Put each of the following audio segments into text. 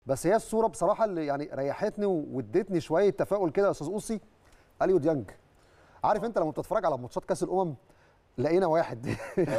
بس هي الصوره بصراحه اللي يعني ريحتني وادتني شويه تفاؤل كده يا استاذ اوسي اليو ديانج عارف انت لما بتتفرج على ماتشات كاس الامم لقينا واحد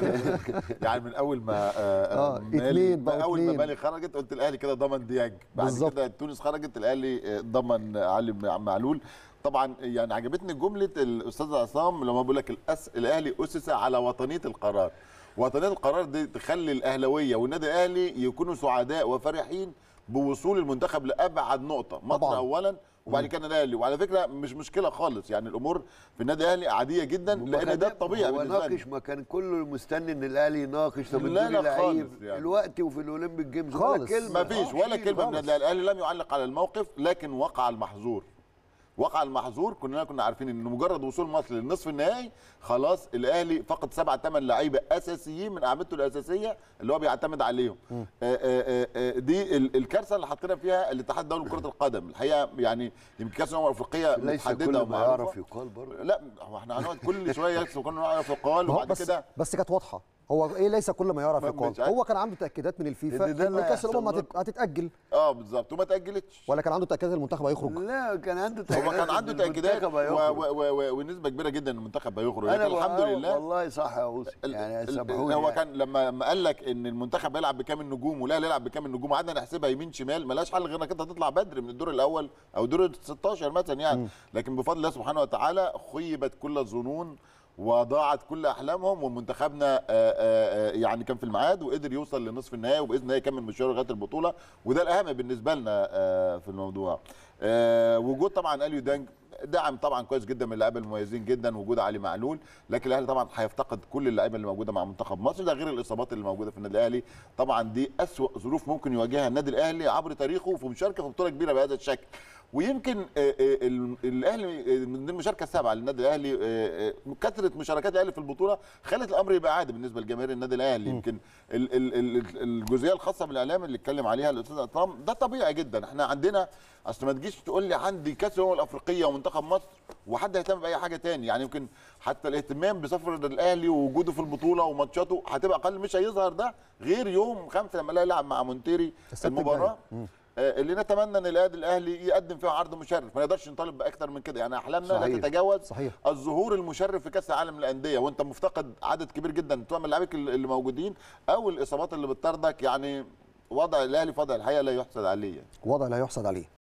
يعني من اول ما آه، اتنين بقوا ما اول ما اتنين. بالي خرجت قلت الاهلي كده ضمن ديانج بعد بالظبط. كده تونس خرجت الاهلي آه، ضمن علي معلول طبعا يعني عجبتني جمله الاستاذ عصام لما بيقول لك الأس... الاهلي اسس على وطنيه القرار وطنيه القرار دي تخلي الاهلاويه والنادي الاهلي يكونوا سعداء وفرحين بوصول المنتخب لابعد نقطه مصر طبعاً. اولا وبعد كده الاهلي وعلى فكره مش مشكله خالص يعني الامور في النادي الاهلي عاديه جدا لان ده الطبيعي هو بالنسبه لنا ناقش ما كان كله مستني ان الاهلي يناقش طب لا، ادوني لا خالص لعيب يعني. الوقت وفي الاولمبيك جيمز خالص. ولا كلمه ما فيش ولا شيل كلمه من خالص. النادي الاهلي لم يعلق على الموقف لكن وقع المحظور وقع المحظور كلنا كنا عارفين ان مجرد وصول مصر للنصف النهائي خلاص الاهلي فقد سبع ثمان لعيبه اساسيين من اعمدته الاساسيه اللي هو بيعتمد عليهم آه، آه، آه، آه، دي ال- الكارثه اللي حطينا فيها الاتحاد الدولي لكره القدم الحقيقه يعني يمكن كاس الامم الافريقيه ليس متحدده كل ما ومعروفة. يعرف يقال برضه لا هو احنا هنقعد كل شويه يكسب كنا نعرف يقال ما هو وبعد بس كده بس كانت واضحه هو ايه ليس كل ما يعرف ما- يقال مش عارف. هو كان عنده تاكيدات من الفيفا إن ده ان اللي كاس الامم هيحصل هتت- هتتاجل اه بالظبط وما تاجلتش ولا كان عنده تاكيدات المنتخب هيخرج لا كان عنده هو تأكيدات كان إن عنده تاكيدات المنتخب و- هيخرج. و- و- و- ونسبه كبيره جدا ان المنتخب هيخرج انا لكن الحمد بقى- لله والله صح يا اوسي ال- يعني ال- سامحوني هو يعني. كان لما لما قال لك ان المنتخب هيلعب بكام النجوم ولا يلعب بكام النجوم قعدنا نحسبها يمين شمال ملاش حل غير انك انت تطلع بدري من الدور الاول او دور ال 16 مثلا يعني لكن بفضل الله سبحانه وتعالى خيبت كل الظنون وضاعت كل احلامهم ومنتخبنا آه، آه، آه، يعني كان في الميعاد وقدر يوصل لنصف النهائي وباذن الله يكمل مشواره لغايه البطوله وده الاهم بالنسبه لنا آه، في الموضوع آه، وجود طبعا اليو دانج دعم طبعا كويس جدا من اللعيبه المميزين جدا وجود علي معلول لكن الاهلي طبعا هيفتقد كل اللعيبه اللي موجوده مع منتخب مصر ده غير الاصابات اللي موجوده في النادي الاهلي طبعا دي اسوا ظروف ممكن يواجهها النادي الاهلي عبر تاريخه في مشاركه في بطوله كبيره بهذا الشكل ويمكن آه، آه، ال- الاهلي آه، من المشاركه السابعه للنادي الاهلي آه، آه، كثره مشاركات الاهلي في البطوله خلت الامر يبقى عادي بالنسبه لجماهير النادي الاهلي يمكن ال- ال- ال- الجزئيه الخاصه بالاعلام اللي اتكلم عليها الاستاذ عصام ده طبيعي جدا احنا عندنا اصل ما تجيش تقول لي عندي كاس الامم الافريقيه ومنتخب مصر وحد يهتم باي حاجه تاني يعني يمكن حتى الاهتمام بسفر الاهلي ووجوده في البطوله وماتشاته هتبقى اقل مش هيظهر ده غير يوم خمسة لما الاهلي يلعب مع مونتيري السبت المباراه آه، اللي نتمنى ان النادي الاهلي يقدم فيها عرض مشرف ما نقدرش نطالب باكثر من كده يعني احلامنا لا صحيح. تتجاوز صحيح. الظهور المشرف في كاس العالم للانديه وانت مفتقد عدد كبير جدا سواء من اللاعبين اللي موجودين او الاصابات اللي بتطاردك يعني وضع الاهلي في وضع الحقيقه لا يحسد عليه يعني. وضع لا يحسد عليه